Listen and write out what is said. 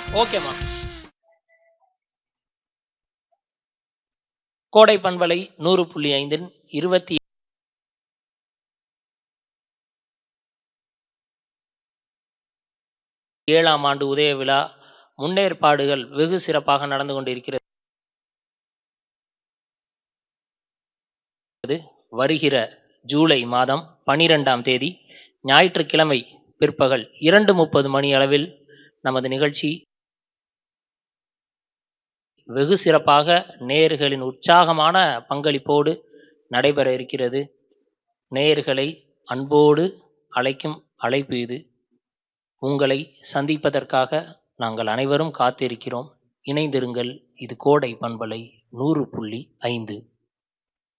ஓகேம்மா கோடை பண்பலை நூறு புள்ளி ஐந்தின் இருபத்தி ஏழாம் ஆண்டு உதய விழா முன்னேற்பாடுகள் வெகு சிறப்பாக நடந்து கொண்டிருக்கிறது வருகிற ஜூலை மாதம் பனிரெண்டாம் தேதி ஞாயிற்றுக்கிழமை பிற்பகல் இரண்டு முப்பது மணி அளவில் நமது நிகழ்ச்சி வெகு சிறப்பாக நேயர்களின் உற்சாகமான பங்களிப்போடு நடைபெற இருக்கிறது நேயர்களை அன்போடு அழைக்கும் அழைப்பு இது உங்களை சந்திப்பதற்காக நாங்கள் அனைவரும் காத்திருக்கிறோம் இணைந்திருங்கள் இது கோடை பண்பலை நூறு புள்ளி ஐந்து